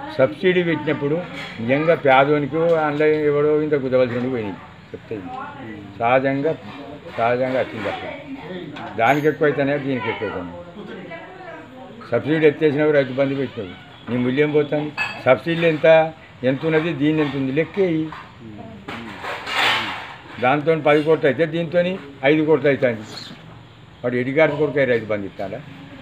Subsidy పెట్టినప్పుడు నిజంగా పేదోనికి అందులో ఎవడో ఇంత కుదవలసిన పోయినాయి చెప్తాయి సహజంగా సహజంగా వచ్చింది అట్లా దానికి ఎక్కువ అయితేనే దీనికి ఎక్కువ అవుతాను సబ్సిడీ ఎత్తేసినవి రైతు బంధు పెట్టినవి నీ మూల్యం పోతాను సబ్సిడీలు ఎంత ఎంత ఉన్నది దీన్ని ఎంత ఉంది లెక్కేయి దాంతో పది కోట్లు అయితే దీంతో ఐదు కోట్లు అవుతుంది వాడు ఎడిగారి కొడుకు రైతు బంధు ఇస్తాడా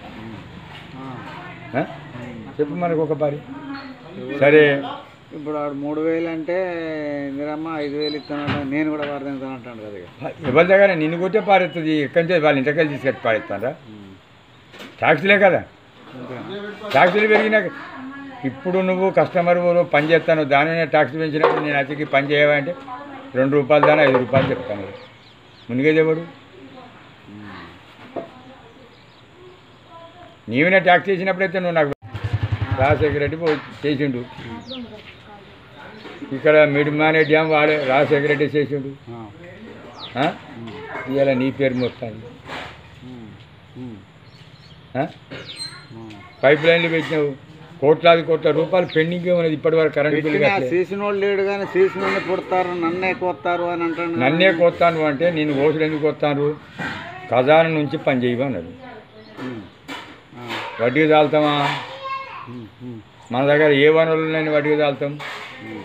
ఆ? చెప్పు మనకు ఒక పరి సరే ఇప్పుడు ఆడు మూడు వేలు అంటే మీరమ్మ ఐదు వేలు ఇస్తానంట నేను కూడా వాడతాను అంటాడు కదా ఇక. ఎవరి దగ్గర నిన్ను కొట్టే పారెత్తుంది ఎక్కడి నుంచి వాళ్ళ ఇంటికెళ్ళి తీసుకొచ్చి పారేస్తారా ట్యాక్సీలే కదా అంతేనా? ట్యాక్సీలు పెరిగినాక ఇప్పుడు నువ్వు కస్టమర్ పని చేస్తాను దాని మీద ట్యాక్సీ పెంచినప్పుడు నేను అతికి పని చేయవంటే రెండు రూపాయలు దాని ఐదు రూపాయలు చెప్తాను మునిగే ఎవడు నీవునే ట్యాక్సీ చేసినప్పుడైతే నువ్వు నాకు రాజశేఖర రెడ్డి పో- చేసిండు ఇక్కడ మిడిమానే డ్యామ్ వాడే రాజశేఖర రెడ్డి చేసిండు ఆ. ఆ? ఇవాళ నీ పేరు మొత్తాన్ని ఉమ్. ఉమ్. ఆ? ఉమ్. పైప్ లైన్లు పెట్టినావు కోట్లాది కోట్ల రూపాయలు పెండింగ్ ఉన్నది ఇప్పటి వరకు కరెంట్ బిల్లు పెట్టినా కట్టలే. చేసిన వాళ్ళు లేడు కానీ చేసిన వాళ్ళని పుడతారు నన్నే కొత్తారు అని అంటాడు నన్నే కొత్తాను అంటే నేను ఓసులు ఎందుకు కొత్తాను ఖజానా నుంచి పని చేయవు అన్నాడు ఉమ్. ఆ. వడ్డీకి తాగుతామా ఉమ్. ఉమ్. మన దగ్గర ఏ వనరులు ఉన్నాయని వడ్డీకి తాగుతాం ఉమ్.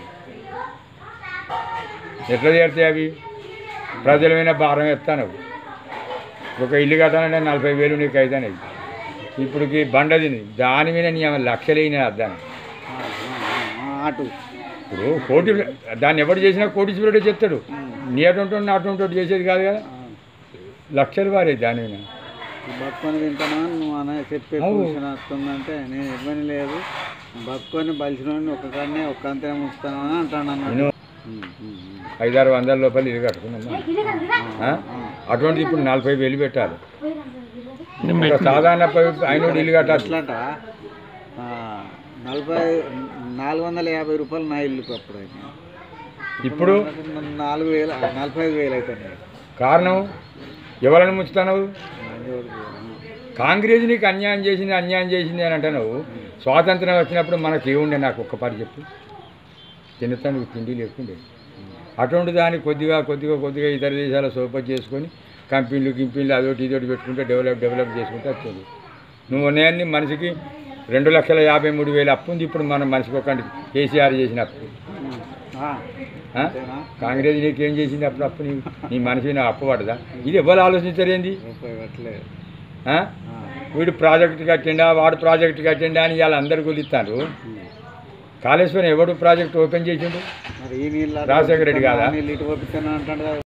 ఎట్లా చేరుతాయి అవి ప్రజల మీద భారం ఎత్తాను ఒక ఇల్లు కట్టాలంటే నలభై వేలు నీకు అవుతాయి ఇప్పుడుకి బండది దాని మీద నీ ఏమైనా లక్షలైన అద్దాను ఆ, ఆ, ఆ, అటు ఇప్పుడు కోటి దాన్ని ఎవడు చేసినా కోటీశ్వరుడే చెప్తాడు ఉమ్. నీ అటువంటి అటువంటి చేసేది కాదు కదా ఆ. లక్షలు వారే దాని మీద బతుకొని తింటానా నువ్వు అనే చెప్పే అవు. పొజిషన్ వస్తుందంటే నేను ఇబ్బంది లేదు బతుకొని బలిసిన ఒక కాడనే ఒక్క అంతనే ఉంచుతాను అని అంటాను అన్నాడు నేను ఉమ్, ఉమ్, ఉమ్. ఐదారు వందల రూపాయలు ఇల్లు కట్టుకున్నాం ఆ, అటువంటి ఇప్పుడు నలభై వేలు పెట్టాలి ఒక సాధారణ పై- ఆయన ఇల్లు కట్టాలి అట్లంట ఆ, నలభై నాలుగు వందల యాభై రూపాయలు నా ఇల్లుకు అప్పుడు ఆయన ఇప్పుడు నాలుగు వేలు నలభై ఐదు వేలు అవుతున్నాయి కారణం ఎవరిని ముంచుతున్నావు కాంగ్రెస్ నీకు అన్యాయం చేసింది అన్యాయం చేసింది అని అంటున్నావు స్వాతంత్రం వచ్చినప్పుడు మనకి ఏముండే నాకు ఒక్క పాటి చెప్పు తినటానికి తిండి లేకుండే అటువంటి దాన్ని కొద్దిగా కొద్దిగా కొద్దిగా ఇతర దేశాల సోపత్ చేసుకొని కంపెనీలు గింపెనీలు అదొకటి ఇదొకటి పెట్టుకుంటే డెవలప్ డెవలప్ చేసుకుంటే వచ్చింది నువ్వు ఉన్నాయన్ని మనిషికి రెండు లక్షల యాభై మూడు వేలు అప్పు ఉంది ఇప్పుడు మనం మనిషికి ఒక కేసీఆర్ చేసిన అప్పు ఆ, ఆ? అంతేనా? కాంగ్రెస్ నీకేం చేసింది అప్పుడు అప్పు నీ నీ మనిషి నా అప్పు పడదా ఇది ఎవరు ఆలోచించరేంది రూపాయి కట్టలేదు ఆ? ఆ, వీడు ప్రాజెక్ట్ కట్టిండా వాడు ప్రాజెక్ట్ కట్టిండా అని ఇవాళ అందరు గురిస్తారు ఉమ్. కాళేశ్వరం ఎవడు ప్రాజెక్ట్ ఓపెన్ చేసిండు మరి ఈ నీళ్ళు రాజశేఖర రెడ్డి కాదా? నీళ్ళు ఇటు పంపిస్తాను అంటాడు కదా